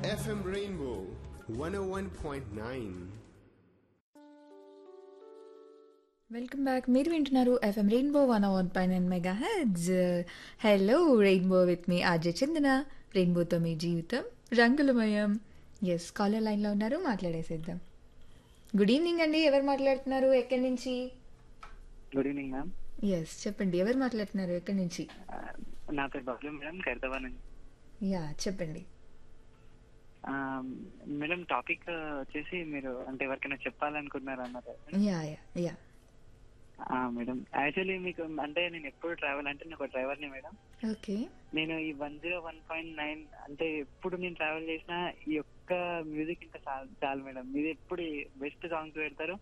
FM Rainbow 101.9. Welcome back మీరు వింటున్నారు FM rainbow one one five nine mega hertz hello rainbow with me RJ Chandana రెయిన్బోతో మీ జీవితం రంగులమయం ఎస్ కాలర్ లైన్లో ఉన్నారు మాట్లాడేసేద్దాం గుడ్ ఈవినింగ్ అండి ఎవరు మాట్లాడుతున్నారు ఎక్కడి నుంచి గుడ్ ఈవినింగ్ మ్యామ్ ఎస్ చెప్పండి ఎవరు మాట్లాడుతున్నారు ఎక్కడి నుంచి నా పేరు బబ్లు మేడం ఖైరతాబాద్ నుంచి యా చెప్పండి ఆ, మేడం టాపిక్ వచ్చేసి మీరు అంటే ఎవరికైనా చెప్పాలనుకుంటున్నారు అన్నారు యా యా యా ఆ, మేడం యాక్చువల్లీ మీకు అంటే నేను ఎప్పుడు ట్రావెల్ అంటే నేను ఒక డ్రైవర్ని మేడం ఓకే నేను ఈ one zero one point nine అంటే ఎప్పుడు నేను ట్రావెల్ చేసినా ఈ ఒక్క మ్యూజిక్ ఇంకా చాలు చాలు మేడం మీరు ఎప్పుడు బెస్ట్ సాంగ్స్ పెడతారు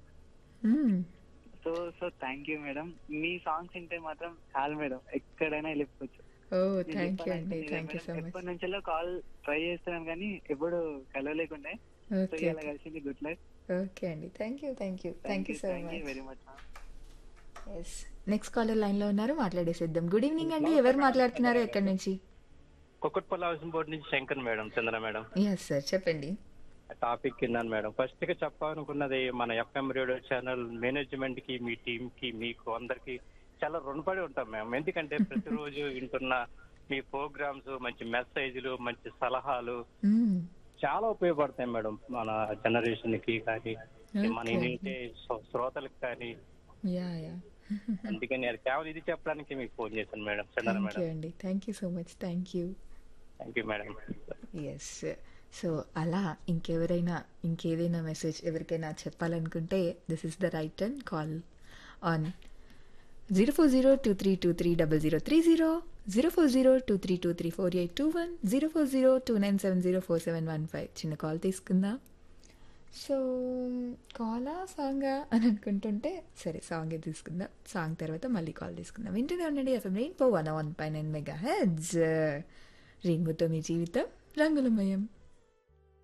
so so thank you madam మీ సాంగ్స్ వింటే మాత్రం చాలు మేడం ఎక్కడైనా వెళ్ళిపోవచ్చు ఓ నేను థ్యాంక్ యూ చెప్పాలంటే అండి ఇదే thank you madam. So much ఎప్పటి నుంచో కాల్ ట్రై చేస్తున్నాను కానీ ఎప్పుడు కలవలేకుండే సో ఓకే ఇలా కలిసింది గుడ్ లక్ ఓకే అండి thank you thank you thank you so much very much yes next caller లైన్లో ఉన్నారు మాట్లాడేసేద్దాం గుడ్ ఈవినింగ్ అండి ఎవరు మాట్లాడుతున్నారు ఎక్కడి నుంచి కుక్కట్పల్లి హౌసింగ్ బోర్డు నుంచి Shankar madam Chandra madam yes sir చెప్పండి టాపిక్ విన్నాను మేడం ఫస్ట్ గా చెప్పాలనుకున్నది మన ఎఫ్ఎం రేడియో ఛానల్ మేనేజ్మెంట్ కి మీ టీం కి మీకు అందరికి చాలా రుణపడి ఉంటాం మేము ఎందుకంటే ప్రతిరోజు వింటున్న మీ ప్రోగ్రామ్స్ మంచి మెసేజ్లు మంచి సలహాలు మ్మ్. చాలా ఉపయోగపడతాయి మేడం మన జనరేషన్ కి కానీ మన Okay. వింటే శ్రో- శ్రోతలకు కానీ యా యా అందుకని అది కేవలం ఇది చెప్పడానికి మీకు ఫోన్ చేశాను madam Chandra thank madam you అండి thank you so much thank you thank you madam yes so అలా ఇంకెవరైనా ఇంకేదైనా మెసేజ్ ఎవరికైనా చెప్పాలనుకుంటే this is the right time call on zero four zero two three two three double zero three zero zero four zero two three two three four eight two one zero four zero two nine seven zero four seven one five చిన్న call తీసుకుందాం so కాలా సాంగా అని అనుకుంటుంటే సరే సాంగే తీసుకుందాం song తర్వాత మళ్ళీ కాల్ తీసుకుందాం వింటూనే ఉండండి FM rainbow one one five nine mega hertz రెయిన్బోతో మీ జీవితం రంగులమయం